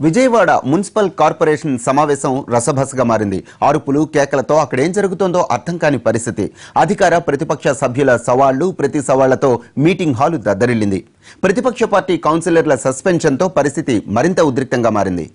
Vijayawada municipal corporation సమావేశం రసభసగా మారింది అరుపులు కేకలతో అక్కడేం జరుగుతోందో అర్థం కాని పరిస్థితి అధికార ప్రతిపక్ష సభ్యుల సవాళ్లు ప్రతి సవాళ్లతో మీటింగ్ హాలు దద్దరిల్లింది ప్రతిపక్ష పార్టీ కౌన్సిలర్ల సస్పెన్షన్తో పరిస్థితి మరింత ఉద్రిక్తంగా మారింది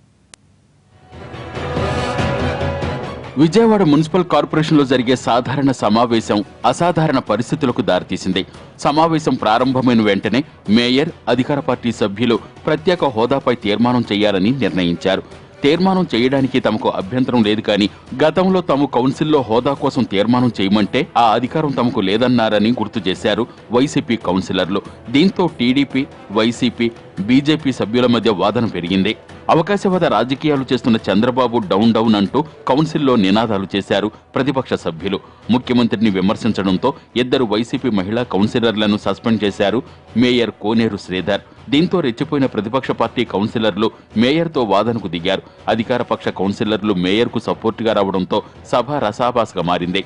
విజయవాడ మున్సిపల్ కార్పొరేషన్లో జరిగే సాధారణ సమావేశం అసాధారణ పరిస్థితులకు దారితీసింది సమావేశం ప్రారంభమైన వెంటనే మేయర్ అధికార పార్టీ సభ్యులు ప్రత్యేక హోదాపై తీర్మానం చేయాలని నిర్ణయించారు తీర్మానం చేయడానికి తమకు అభ్యంతరం లేదు కానీ గతంలో తాము కౌన్సిల్లో హోదా కోసం తీర్మానం చేయమంటే ఆ అధికారం తమకు లేదన్నారని గుర్తు చేశారు వైసీపీ కౌన్సిలర్లు దీంతో టీడీపీ వైసీపీ బీజేపీ సభ్యుల మధ్య వాదన పెరిగింది అవకాశవాద రాజకీయాలు చేస్తున్న చంద్రబాబు డౌన్ డౌన్ అంటూ కౌన్సిల్లో నినాదాలు చేశారు ప్రతిపక్ష సభ్యులు ముఖ్యమంత్రిని విమర్శించడంతో ఇద్దరు వైసీపీ మహిళా కౌన్సిలర్లను సస్పెండ్ చేశారు మేయర్ కోనేరు శ్రీధర్ దీంతో రెచ్చిపోయిన ప్రతిపక్ష పార్టీ కౌన్సిలర్లు మేయర్తో వాదనకు దిగారు అధికార పక్ష కౌన్సిలర్లు మేయర్కు సపోర్టుగా రావడంతో సభ రసాభాసగా మారింది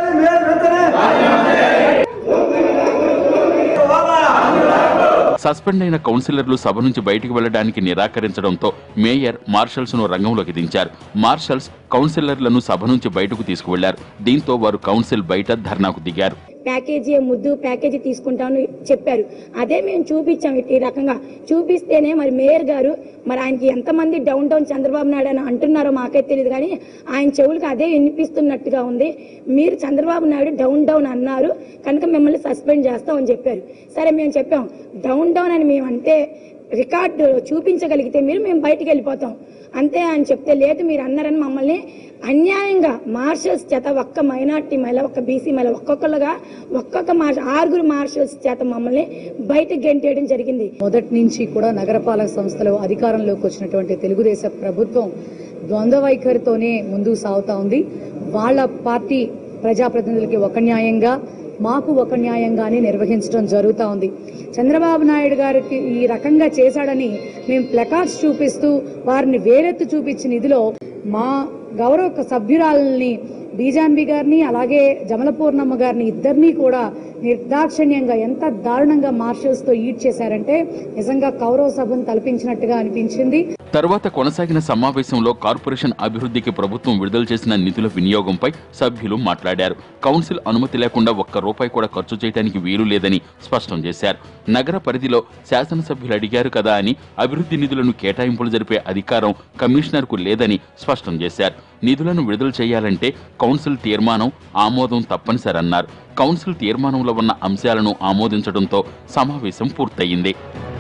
సస్పెండ్ అయిన కౌన్సిలర్లు సభ నుంచి బయటికి వెళ్లడానికి నిరాకరించడంతో మేయర్ మార్షల్స్ ను రంగంలోకి దించారు మార్షల్స్ కౌన్సిలర్లను సభ నుంచి బయటకు తీసుకువెళ్లారు దీంతో వారు కౌన్సిల్ బయట ధర్నాకు దిగారు ప్యాకేజీ ముద్దు ప్యాకేజీ తీసుకుంటామని చెప్పారు అదే మేము చూపించాం ఇట్- ఈ రకంగా చూపిస్తేనే మరి మేయర్ గారు మరి ఆయనకి ఎంతమంది డౌన్ డౌన్ చంద్రబాబు నాయుడు అని అంటున్నారో మాకైతే తెలియదు కానీ ఆయన చెవులకు అదే వినిపిస్తున్నట్టుగా ఉంది మీరు చంద్రబాబు నాయుడు డౌన్ డౌన్ అన్నారు కనుక మిమ్మల్ని సస్పెండ్ చేస్తామని చెప్పారు సరే మేము చెప్పాం డౌన్ డౌన్ అని మేము అంటే రికార్డు చూపించగలిగితే మీరు మేము బయటికి వెళ్ళిపోతాం అంతే అని చెప్తే లేదు మీరు అన్నారని మమ్మల్ని అన్యాయంగా మార్షల్స్ చేత ఒక్క మైనార్టీ మహిళ ఒక్క బీసీ మహిళ ఒక్కొక్కరుగా ఒక్కొక్క మార్ష ఆరుగురు మార్షల్స్ చేత మమ్మల్ని బయటకు గెంటేయడం జరిగింది మొదటి నుంచి కూడా నగరపాలక సంస్థలో అధికారంలోకి వచ్చినటువంటి తెలుగుదేశం ప్రభుత్వం ద్వంద్వ వైఖరితోనే ముందుకు సాగుతా ఉంది వాళ్ళ పార్టీ ప్రజాప్రతినిధులకి ఒక న్యాయంగా మాకు ఒక న్యాయంగానే నిర్వహించడం జరుగుతూ ఉంది చంద్రబాబు నాయుడు గారికి ఈ రకంగా చేశాడని మేము ప్లకార్డ్స్ చూపిస్తూ వారిని వేరెత్తు చూపించిన ఇదిలో మా గౌరవ సభ్యురాలని బీజాన్బి గారిని అలాగే జమలపూర్ణమ్మ గారిని ఇద్దరినీ కూడా నిర్దాక్షిణ్యంగా ఎంత దారుణంగా మార్షల్స్ తో ఈడ్ చేశారంటే నిజంగా కౌరవ సభను తలపించినట్టుగా అనిపించింది తర్వాత కొనసాగిన సమావేశంలో కార్పొరేషన్ అభివృద్ధికి ప్రభుత్వం విడుదల చేసిన నిధుల వినియోగంపై సభ్యులు మాట్లాడారు కౌన్సిల్ అనుమతి లేకుండా ఒక్క రూపాయి కూడా ఖర్చు చేయడానికి వీలు లేదని స్పష్టం చేశారు నగర పరిధిలో శాసనసభ్యులు అడిగారు కదా అని అభివృద్ధి నిధులను కేటాయింపులు జరిపే అధికారం కమిషనర్కు లేదని స్పష్టం చేశారు నిధులను విడుదల చేయాలంటే కౌన్సిల్ తీర్మానం ఆమోదం తప్పనిసరన్నారు కౌన్సిల్ తీర్మానంలో ఉన్న అంశాలను ఆమోదించడంతో సమావేశం పూర్తయింది